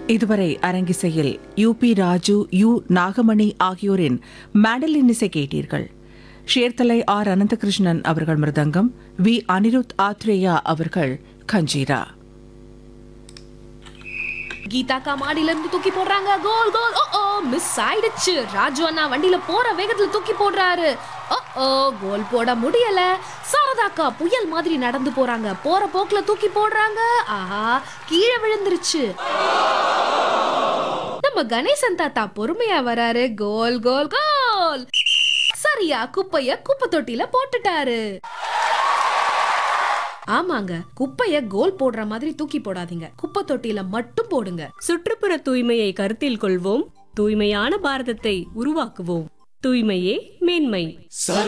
இதுவரை அரங்கிசையில் U P Raju U Nagamani ஆகியோரின் மேடலின் இசை கேட்டீர்கள் ஷேர்தலை ஆர் அனந்தகிருஷ்ணன் அவர்கள் மிருதங்கம் வி அனிருத் ஆத்ரேயா அவர்கள் கஞ்சீரா கீதா அக்கா மாடியில இருந்து தூக்கி போடுறாங்க கோல் கோல் ஓ ஓ மிஸ் ஆயிடுச்சு ராஜு அண்ணா வண்டியில போற வேகத்துல தூக்கி போடுறாரு ஓ ஓ கோல் போட முடியல சாரதா அக்கா புயல் மாதிரி நடந்து போறாங்க போற போக்குல தூக்கி போடுறாங்க ஆஹா கீழே விழுந்துருச்சு நம்ம கணேசன் தாத்தா பொறுமையா வராரு கோல் கோல் கோல் சரியா குப்பைய குப்பை தொட்டில போட்டுட்டாரு ஆமாங்க குப்பைய கோல் போடுற மாதிரி தூக்கி போடாதீங்க குப்பை தொட்டில மட்டும் போடுங்க சுற்றுப்புற தூய்மையை கருத்தில் கொள்வோம் தூய்மையான பாரதத்தை உருவாக்குவோம் தூய்மையே மேன்மை